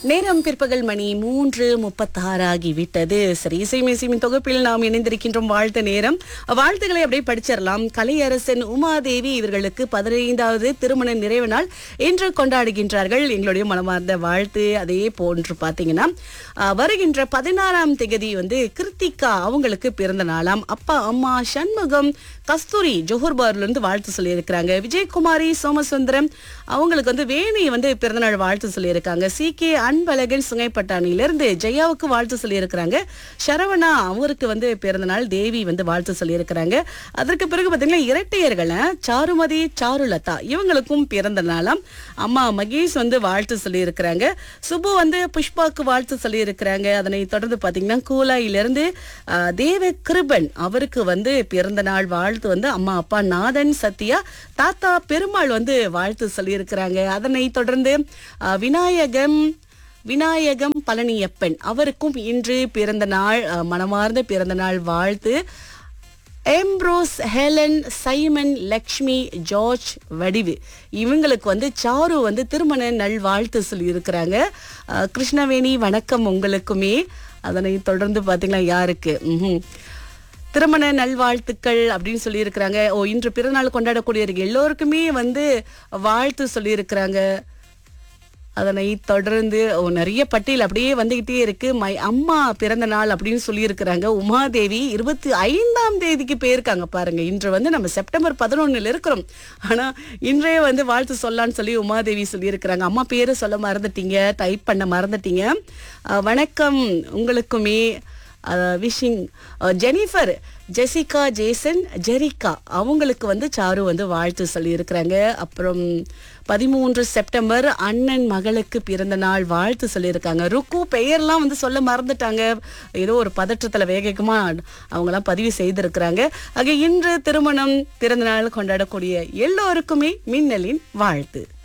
நேரம் பிற்பகல் மணி மூன்று முப்பத்தாறு ஆகிவிட்டது சரி இசை மேசிமின் தொகுப்பில் நாம் இணைந்திருக்கின்றோம் வாழ்த்து நேரம் வாழ்த்துக்களை அப்படியே படிச்சிடலாம் கலையரசன் உமாதேவி இவர்களுக்கு பதினைந்தாவது திருமண நிறைவு நாள் இன்று கொண்டாடுகின்றார்கள் எங்களுடைய மனமார்ந்த வாழ்த்து அதே போன்று பார்த்தீங்கன்னா அஹ், வருகின்ற பதினாறாம் தேதி வந்து கிருத்திகா அவங்களுக்கு பிறந்த நாளாம் அப்பா அம்மா சண்முகம் கஸ்தூரி ஜோஹர்பார்ல இருந்து வாழ்த்து சொல்லியிருக்கிறாங்க விஜயகுமாரி சோமசுந்தரம் அவங்களுக்கு வந்து வேணி வந்து பிறந்தநாள் வாழ்த்து சொல்லியிருக்காங்க சி கே அன்பழகன் சுங்கைப்பட்டாணியிலிருந்து ஜெயாவுக்கு வாழ்த்து சொல்லியிருக்கிறாங்க சரவணா அவருக்கு வந்து பிறந்தநாள் தேவி வந்து வாழ்த்து சொல்லியிருக்கிறாங்க அதற்கு பிறகு பார்த்தீங்கன்னா இரட்டையர்களை சாருமதி சாருலதா இவங்களுக்கும் பிறந்த நாளாம் அம்மா மகேஷ் வந்து வாழ்த்து சொல்லியிருக்கிறாங்க சுபு வந்து புஷ்பாக்கு வாழ்த்து சொல்லியிருக்கிறாங்க அதனை தொடர்ந்து பார்த்தீங்கன்னா கூலாயிலிருந்து ஆஹ், தேவ கிருபன் அவருக்கு வந்து பிறந்த நாள் வாழ்த்து வந்து அம்மா அப்பா நாதன் சத்யா தாத்தா பெருமாள் வந்து வாழ்த்து சொல்லியிருக்கிறாங்க அதனை தொடர்ந்து ஆஹ், விநாயகம் விநாயகம் பழனியப்பன் அவருக்கும் இன்று பிறந்த நாள் ஆஹ், மனமார்ந்த பிறந்த நாள் வாழ்த்து Ambrose Helen Simon Lakshmi George Vadivu இவங்களுக்கு வந்து சாரு வந்து திருமண நல்வாழ்த்து சொல்லியிருக்கிறாங்க அஹ், கிருஷ்ணவேணி வணக்கம் உங்களுக்குமே அதனை தொடர்ந்து பார்த்தீங்கன்னா யாருக்கு ம்ஹும். திருமண நல்வாழ்த்துக்கள் அப்படின்னு சொல்லியிருக்கிறாங்க ஓ இன்று பிறநாள் கொண்டாடக்கூடியவர்கள் எல்லோருக்குமே வந்து வாழ்த்து சொல்லியிருக்கிறாங்க அதனை தொடர்ந்து ஓ, நிறைய பட்டியல் அப்படியே வந்துகிட்டே இருக்கு மை அம்மா பிறந்த நாள் அப்படின்னு சொல்லியிருக்கிறாங்க உமாதேவி இருபத்தி ஐந்தாம் தேதிக்கு போயிருக்காங்க பாருங்க இன்று வந்து நம்ம செப்டம்பர் பதினொன்னுல இருக்கிறோம் ஆனா இன்றைய வந்து வாழ்த்து சொல்லலான்னு சொல்லி உமாதேவி சொல்லியிருக்கிறாங்க அம்மா பேரை சொல்ல மறந்துட்டீங்க டைப் பண்ண மறந்துட்டீங்க அஹ், வணக்கம் உங்களுக்குமே wishing Jennifer Jessica Jason Jerica அவங்களுக்கு வந்து சாரு வந்து வாழ்த்து சொல்லியிருக்கிறாங்க அப்புறம் பதிமூன்று செப்டம்பர் அண்ணன் மகளுக்கு பிறந்த நாள் வாழ்த்து சொல்லியிருக்காங்க ருக்கு பெயர்லாம் வந்து சொல்ல மறந்துட்டாங்க ஏதோ ஒரு பதற்றத்தில் வேகமா அவங்களாம் பதிவு செய்திருக்கிறாங்க ஆக இன்று திருமணம் பிறந்த நாள் கொண்டாடக்கூடிய எல்லோருக்குமே மின்னலின் வாழ்த்து